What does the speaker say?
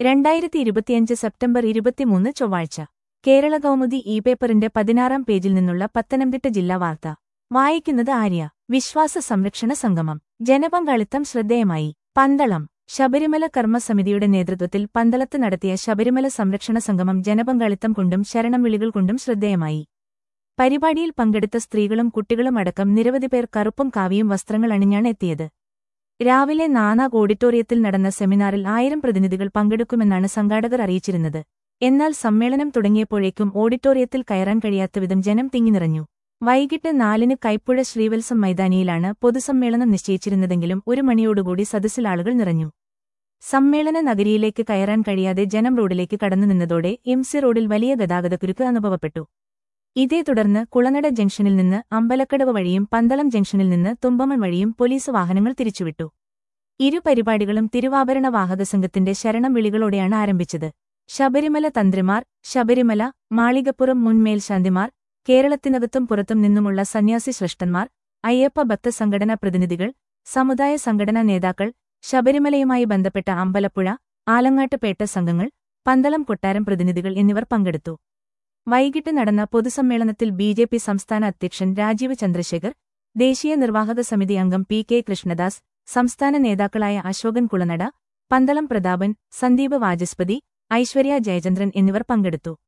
രണ്ടായിരത്തി ഇരുപത്തിയഞ്ച് സെപ്റ്റംബർ ഇരുപത്തിമൂന്ന് ചൊവ്വാഴ്ച കേരള കൗമുദി ഇ പേപ്പറിന്റെ പതിനാറാം പേജിൽ നിന്നുള്ള പത്തനംതിട്ട ജില്ലാ വാർത്ത വായിക്കുന്നത് ആര്യ വിശ്വാസ സംരക്ഷണ സംഗമം ജനപങ്കാളിത്തം ശ്രദ്ധേയമായി പന്തളം ശബരിമല കർമ്മസമിതിയുടെ നേതൃത്വത്തിൽ പന്തളത്ത് നടത്തിയ ശബരിമല സംരക്ഷണ സംഗമം ജനപങ്കാളിത്തം കൊണ്ടും ശരണം വിളികൾ കൊണ്ടും ശ്രദ്ധേയമായി പരിപാടിയിൽ പങ്കെടുത്ത സ്ത്രീകളും കുട്ടികളും അടക്കം നിരവധി പേർ കറുപ്പും കാവിയും വസ്ത്രങ്ങൾ അണിഞ്ഞാണ് എത്തിയത് രാവിലെ നാനാഗ് ഓഡിറ്റോറിയത്തിൽ നടന്ന സെമിനാറിൽ ആയിരം പ്രതിനിധികൾ പങ്കെടുക്കുമെന്നാണ് സംഘാടകർ അറിയിച്ചിരുന്നത് എന്നാൽ സമ്മേളനം തുടങ്ങിയപ്പോഴേക്കും ഓഡിറ്റോറിയത്തിൽ കയറാൻ കഴിയാത്തവിധം ജനം തിങ്ങിനിറഞ്ഞു വൈകിട്ട് നാലിന് കൈപ്പുഴ ശ്രീവത്സം മൈതാനിയിലാണ് പൊതുസമ്മേളനം നിശ്ചയിച്ചിരുന്നതെങ്കിലും ഒരു മണിയോടുകൂടി സദസ്സിൽ ആളുകൾ നിറഞ്ഞു സമ്മേളന നഗരിയിലേക്ക് കയറാൻ കഴിയാതെ ജനം റോഡിലേക്ക് കടന്നു നിന്നതോടെ എംസി റോഡിൽ വലിയ ഗതാഗതക്കുരുക്ക് അനുഭവപ്പെട്ടു ഇതേ തുടർന്ന് കുളനട ജംഗ്ഷനിൽ നിന്ന് അമ്പലക്കടവ് വഴിയും പന്തളം ജംഗ്ഷനിൽ നിന്ന് തുമ്പമൺ വഴിയും പോലീസ് വാഹനങ്ങൾ തിരിച്ചുവിട്ടു ഇരു പരിപാടികളും തിരുവാഭരണ വാഹക സംഘത്തിന്റെ ശരണം വിളികളോടെയാണ് ആരംഭിച്ചത് ശബരിമല തന്ത്രിമാർ ശബരിമല മാളികപ്പുറം മുൻ മേൽശാന്തിമാർ കേരളത്തിനകത്തും പുറത്തും നിന്നുമുള്ള സന്യാസി ശ്രേഷ്ഠന്മാർ അയ്യപ്പ ഭക്ത സംഘടനാ പ്രതിനിധികൾ സമുദായ സംഘടനാ നേതാക്കൾ ശബരിമലയുമായി ബന്ധപ്പെട്ട അമ്പലപ്പുഴ ആലങ്ങാട്ടുപേട്ട സംഘങ്ങൾ പന്തളം കൊട്ടാരം പ്രതിനിധികൾ എന്നിവർ പങ്കെടുത്തു വൈകിട്ട് നടന്ന പൊതുസമ്മേളനത്തിൽ ബി ജെ പി സംസ്ഥാന അധ്യക്ഷൻ രാജീവ് ചന്ദ്രശേഖർ ദേശീയ നിർവാഹക സമിതി അംഗം പി കെ കൃഷ്ണദാസ് സംസ്ഥാന നേതാക്കളായ അശോകൻ കുളനട പന്തളം പ്രതാപൻ സന്ദീപ് വാചസ്പതി ഐശ്വര്യ ജയചന്ദ്രൻ എന്നിവർ പങ്കെടുത്തു